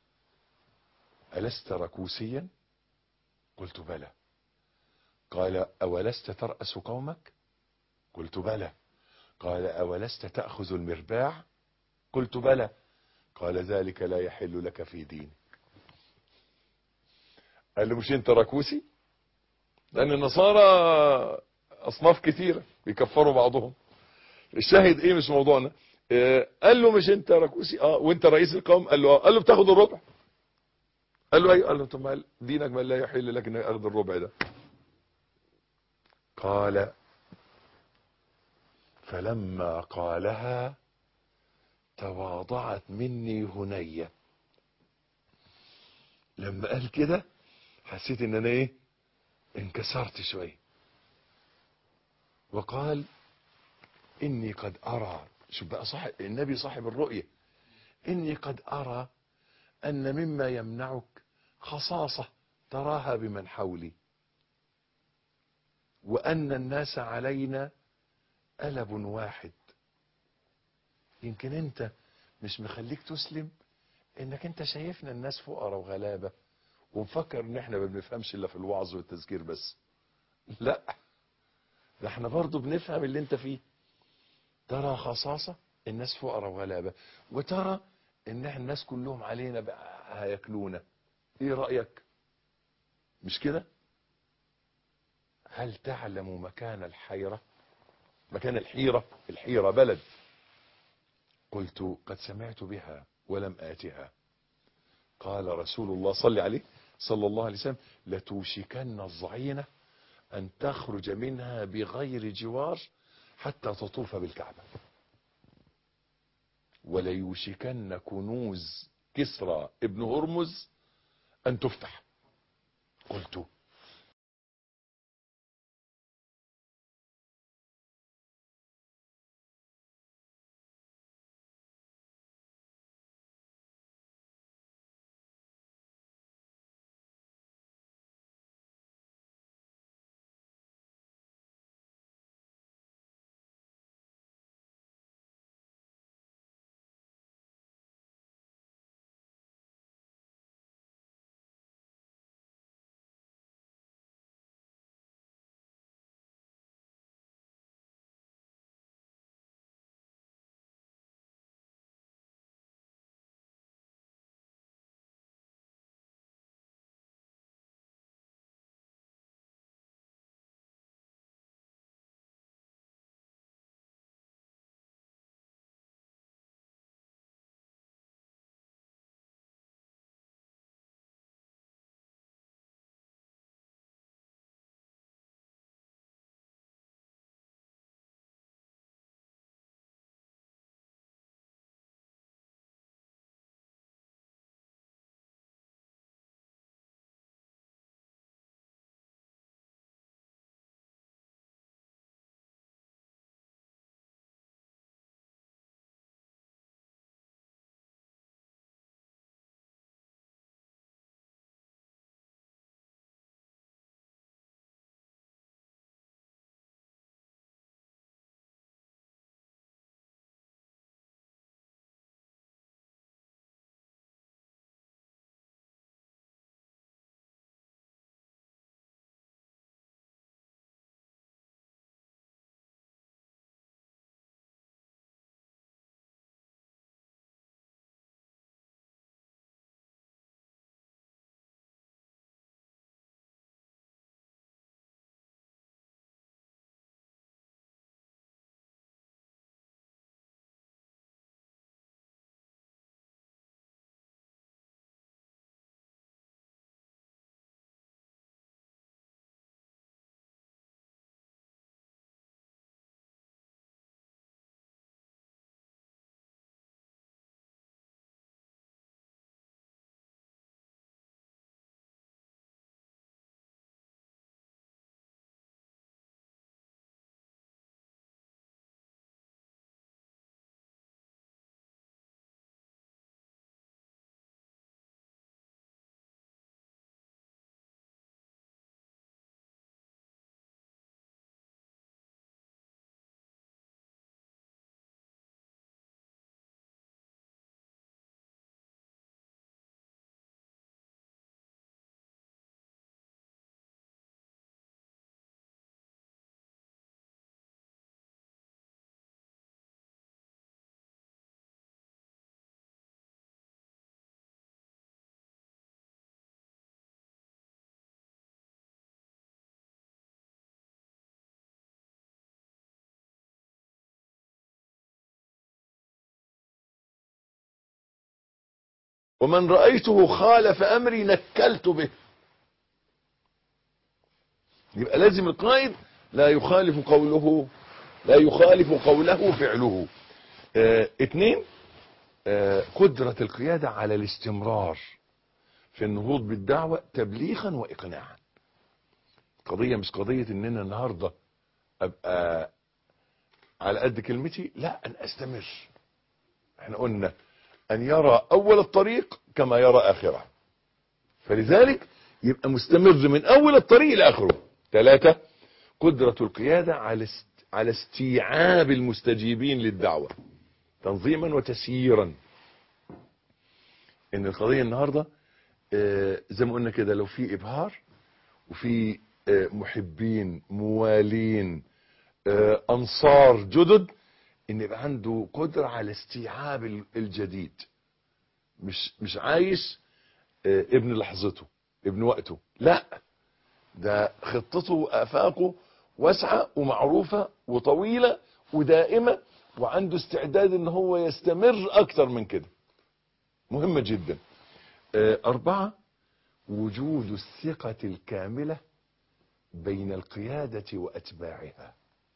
ألست ركوسيا قلت بلى قال أولست ترأس قومك قلت بلى قال أولست تأخذ المرباع قلت بلى قال ذلك لا يحل لك في دينك قال له مش انت ركوسي لان النصارى اصناف كثيرة بيكفروا بعضهم الشاهد ايه مش موضوعنا اه قال له مش انت ركوسي اه وانت رئيس القوم قال له اه قال له بتاخد الربع قال له ايوه قال له طب دينك ما لا يحل لك انك اخذ الربع ده قال فلما قالها تواضعت مني هنية لما قال كده حسيت ان انا ايه انكسرت شوية وقال اني قد ارى شوف بقى صاحب النبي صاحب الرؤية اني قد ارى ان مما يمنعك خصاصة تراها بمن حولي وان الناس علينا قلب واحد يمكن انت مش مخليك تسلم انك انت شايفنا الناس فقراء وغلابة ومفكر ان احنا ما بنفهمش الا في الوعظ والتذكير بس لا ده احنا برضو بنفهم اللي انت فيه ترى خصاصة الناس فقراء وغلابة وترى ان احنا الناس كلهم علينا بقى هياكلونا ايه رأيك مش كده هل تعلم مكان الحيرة مكان الحيرة الحيرة بلد قلت قد سمعت بها ولم آتها قال رسول الله صلى عليه صلى الله عليه وسلم لتوشكن الظعينة أن تخرج منها بغير جوار حتى تطوف بالكعبة وليوشكن كنوز كسرى ابن هرمز أن تفتح قلت ومن رأيته خالف أمري نكلت به يبقى لازم القائد لا يخالف قوله لا يخالف قوله فعله اه اتنين اه قدرة القيادة على الاستمرار في النهوض بالدعوة تبليغا وإقناعا قضية مش قضية اننا النهاردة ابقى على قد كلمتي لا ان استمر احنا قلنا ان يرى اول الطريق كما يرى اخره فلذلك يبقى مستمر من اول الطريق لاخره ثلاثة قدرة القيادة على است... على استيعاب المستجيبين للدعوة تنظيما وتسييرا ان القضية النهاردة آه، زي ما قلنا كده لو في ابهار وفي آه، محبين موالين آه، انصار جدد ان يبقى عنده قدرة على استيعاب ال- الجديد مش مش عايش آه، ابن لحظته ابن وقته لا ده خطته وافاقه واسعة ومعروفة وطويلة ودائمة وعنده استعداد ان هو يستمر اكتر من كده مهمة جدا آه، اربعة وجود الثقة الكاملة بين القيادة واتباعها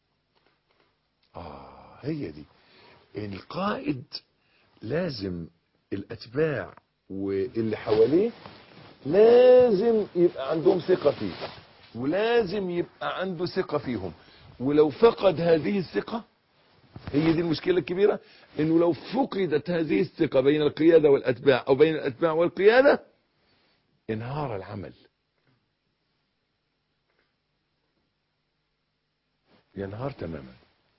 اه هي دي القائد لازم الاتباع واللي حواليه لازم يبقى عندهم ثقة فيه ولازم يبقى عنده ثقة فيهم ولو فقد هذه الثقة هي دي المشكلة الكبيرة انه لو فقدت هذه الثقة بين القيادة والاتباع او بين الاتباع والقيادة انهار العمل ينهار تماما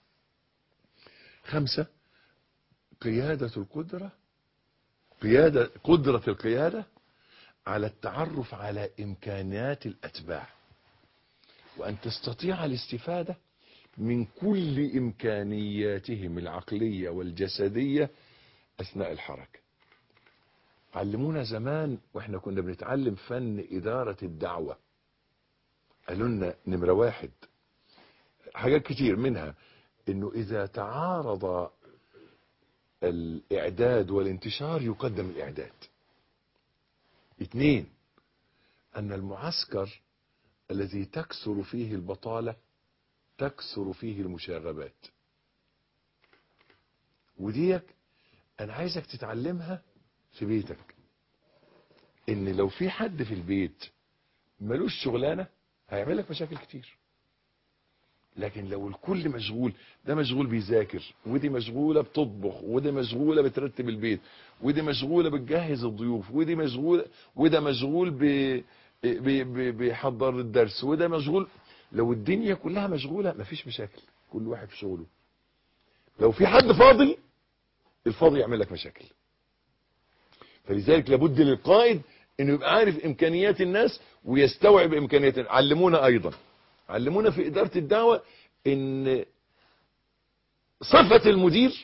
خمسة قيادة القدرة قيادة قدرة القيادة على التعرف على إمكانيات الأتباع وأن تستطيع الاستفادة من كل إمكانياتهم العقلية والجسدية أثناء الحركة علمونا زمان وإحنا كنا بنتعلم فن إدارة الدعوة قالوا لنا نمرة واحد حاجات كتير منها انه اذا تعارض الاعداد والانتشار يقدم الاعداد اثنين ان المعسكر الذي تكثر فيه البطالة تكثر فيه المشاغبات وديك انا عايزك تتعلمها في بيتك ان لو في حد في البيت ملوش شغلانة هيعمل لك مشاكل كتير لكن لو الكل مشغول ده مشغول بيذاكر ودي مشغولة بتطبخ ودي مشغولة بترتب البيت ودي مشغولة بتجهز الضيوف ودي مشغول وده مشغول ب... ب... ب... بيحضر الدرس وده مشغول لو الدنيا كلها مشغولة مفيش مشاكل كل واحد في شغله لو في حد فاضي الفاضي يعمل لك مشاكل فلذلك لابد للقائد انه يبقى عارف امكانيات الناس ويستوعب امكانيات علمونا ايضا علمونا في إدارة الدعوة إن صفة المدير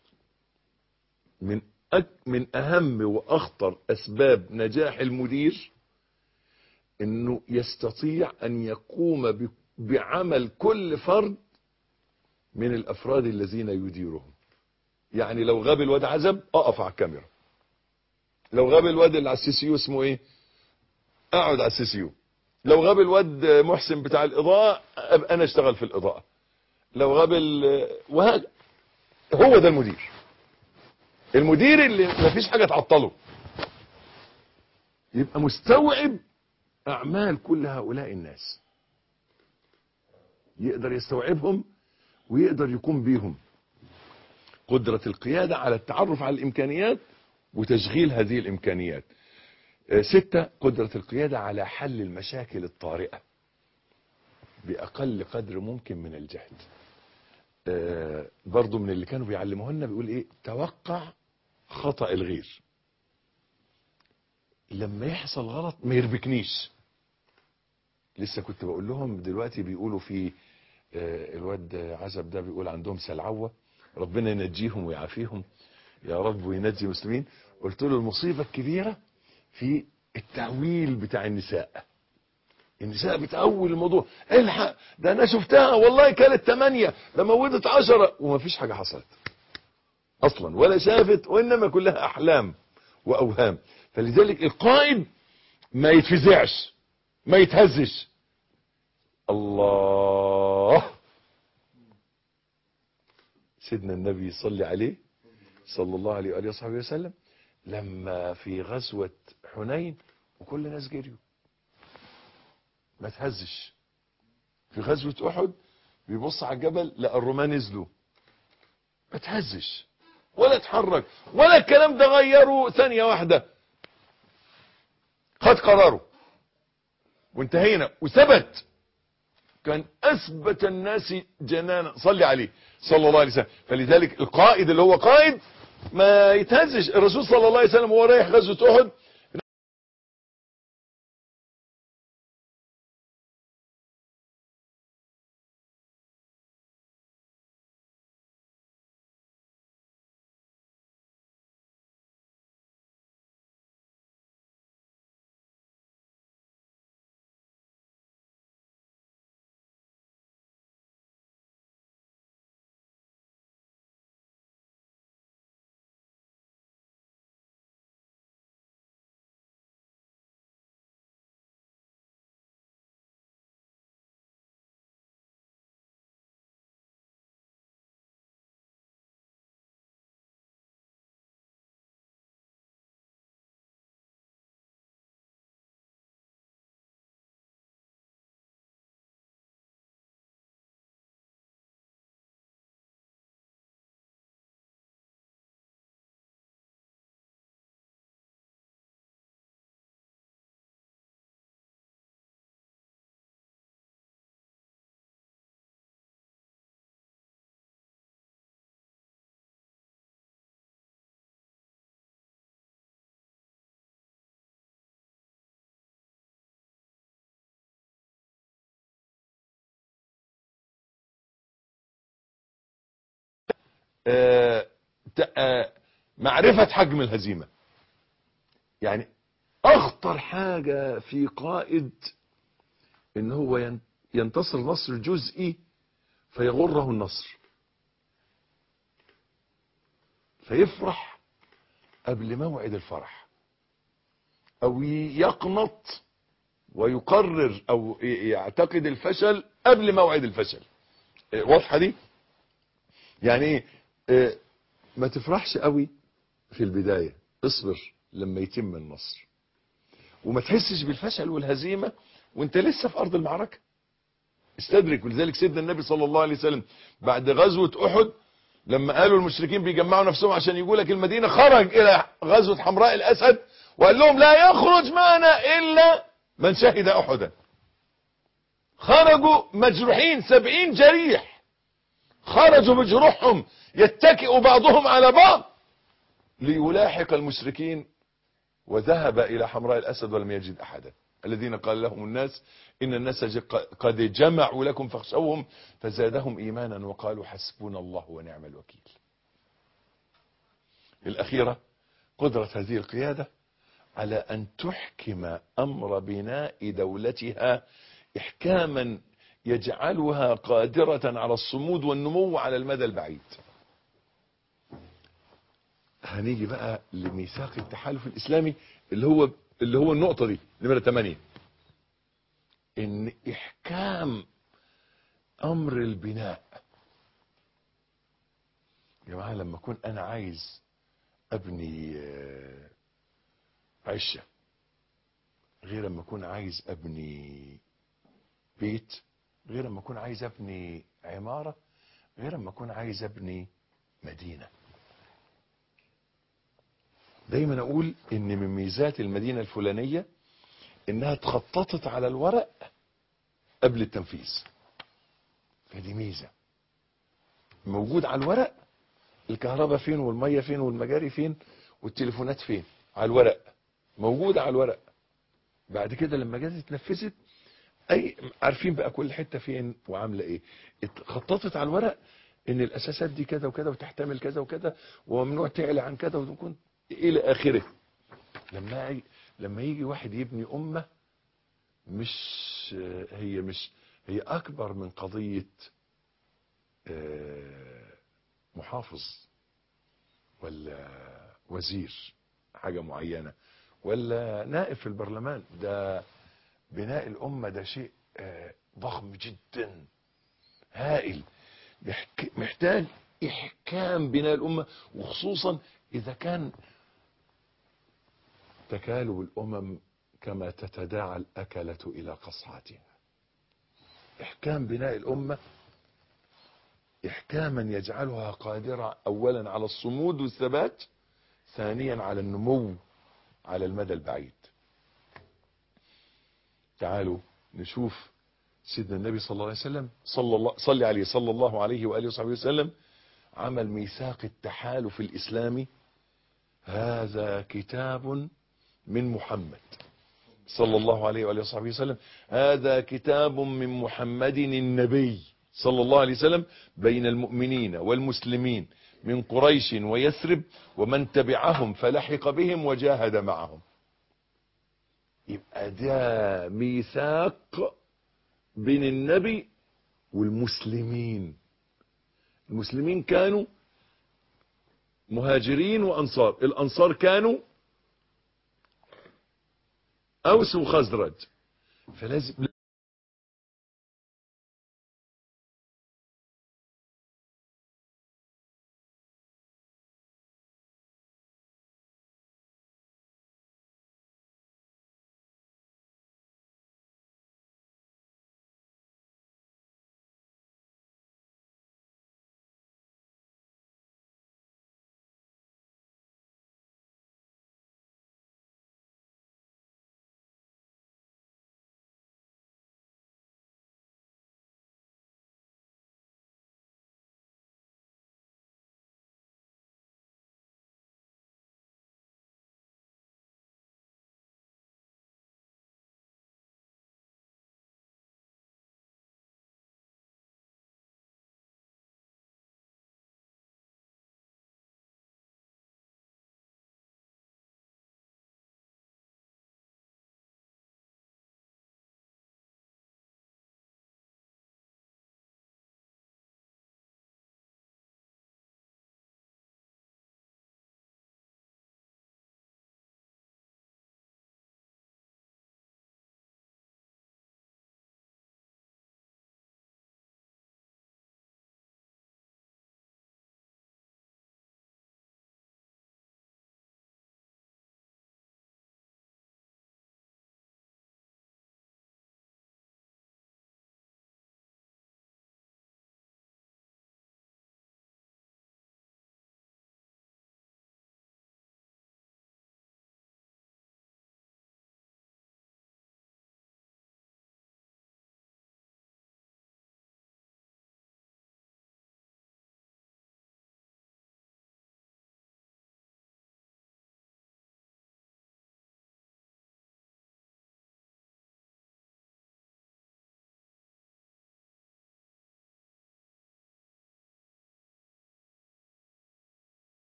من أك من أهم وأخطر أسباب نجاح المدير إنه يستطيع أن يقوم ب- بعمل كل فرد من الأفراد الذين يديرهم يعني لو غاب الواد عزب أقف على الكاميرا لو غاب الواد اللي على السي سي يو اسمه إيه أقعد على السي سي يو لو غاب الواد محسن بتاع الإضاءة أبقى أنا أشتغل في الإضاءة لو غاب ال... وهذا هو ده المدير المدير اللي مفيش حاجة تعطله يبقى مستوعب أعمال كل هؤلاء الناس يقدر يستوعبهم ويقدر يقوم بيهم قدرة القيادة على التعرف على الإمكانيات وتشغيل هذه الإمكانيات ستة قدرة القيادة على حل المشاكل الطارئة بأقل قدر ممكن من الجهد آه، برضو من اللي كانوا بيعلموه لنا بيقول ايه توقع خطأ الغير لما يحصل غلط ما يربكنيش لسه كنت بقول لهم دلوقتي بيقولوا في آه، الواد عزب ده بيقول عندهم سلعوة ربنا ينجيهم ويعافيهم يا رب وينجي المسلمين قلت له المصيبة الكبيرة في التأويل بتاع النساء النساء بتأول الموضوع الحق ده انا شفتها والله كانت ثمانية ده موتت عشرة ومفيش حاجة حصلت اصلا ولا شافت وانما كلها احلام واوهام فلذلك القائد ما يتفزعش ما يتهزش الله سيدنا النبي صلي عليه صلى الله عليه وآله وصحبه وسلم لما في غزوة حنين وكل الناس جريوا ما تهزش في غزوة أحد بيبص على الجبل لقى الرومان نزلوا ما تهزش ولا اتحرك ولا الكلام ده غيره ثانية واحدة خد قراره وانتهينا وثبت كان اثبت الناس جنانا صلي عليه صلى الله عليه وسلم فلذلك القائد اللي هو قائد ما يتهزش الرسول صلى الله عليه وسلم وهو رايح غزوه احد آه، ت- آه، معرفة حجم الهزيمة يعني اخطر حاجة في قائد ان هو ين- ينتصر نصر جزئي فيغره النصر فيفرح قبل موعد الفرح او يقنط ويقرر او ي- يعتقد الفشل قبل موعد الفشل آه، واضحة دي يعني ايه آه، ما تفرحش قوي في البداية اصبر لما يتم النصر وما تحسش بالفشل والهزيمة وانت لسه في ارض المعركة استدرك ولذلك سيدنا النبي صلى الله عليه وسلم بعد غزوة احد لما قالوا المشركين بيجمعوا نفسهم عشان يجوا لك المدينة خرج الى غزوة حمراء الاسد وقال لهم لا يخرج معنا الا من شهد احدا خرجوا مجروحين سبعين جريح خرجوا بجروحهم يتكئ بعضهم على بعض ليلاحق المشركين وذهب إلى حمراء الأسد ولم يجد أحدا الذين قال لهم الناس إن الناس ج- قد جمعوا لكم فاخشوهم فزادهم إيمانا وقالوا حسبنا الله ونعم الوكيل الأخيرة قدرة هذه القيادة على أن تحكم أمر بناء دولتها إحكاما يجعلها قادرة على الصمود والنمو على المدى البعيد هنيجي بقى لميثاق التحالف الإسلامي اللي هو اللي هو النقطة دي نمرة 8 إن إحكام أمر البناء يا جماعة لما أكون أنا عايز أبني آه، عشة غير لما أكون عايز أبني بيت غير لما أكون عايز أبني عمارة غير لما أكون عايز أبني مدينة دايما اقول ان من ميزات المدينة الفلانية انها اتخططت على الورق قبل التنفيذ فدي ميزة موجود على الورق الكهرباء فين والمية فين والمجاري فين والتليفونات فين على الورق موجودة على الورق بعد كده لما جت اتنفذت اي عارفين بقى كل حتة فين وعاملة ايه اتخططت على الورق ان الاساسات دي كذا وكذا وتحتمل كذا وكذا وممنوع تعلى عن كذا وتكون الى اخره لما ي- لما يجي واحد يبني امه مش هي مش هي اكبر من قضيه آه، محافظ ولا وزير حاجه معينه ولا نائب في البرلمان ده بناء الامه ده شيء آه، ضخم جدا هائل بيحك- محتاج احكام بناء الامه وخصوصا اذا كان تكالب الامم كما تتداعى الاكله الى قصعتها احكام بناء الامه احكاما يجعلها قادره اولا على الصمود والثبات ثانيا على النمو على المدى البعيد تعالوا نشوف سيدنا النبي صلى الله عليه وسلم صلى الله صلي عليه صلى الله عليه وآله وصحبه وسلم عمل ميثاق التحالف الإسلامي هذا كتاب من محمد صلى الله عليه وآله وصحبه وسلم هذا كتاب من محمد النبي صلى الله عليه وسلم بين المؤمنين والمسلمين من قريش ويثرب ومن تبعهم فلحق بهم وجاهد معهم يبقى ده ميثاق بين النبي والمسلمين المسلمين كانوا مهاجرين وأنصار الأنصار كانوا أوس وخزرج فلازم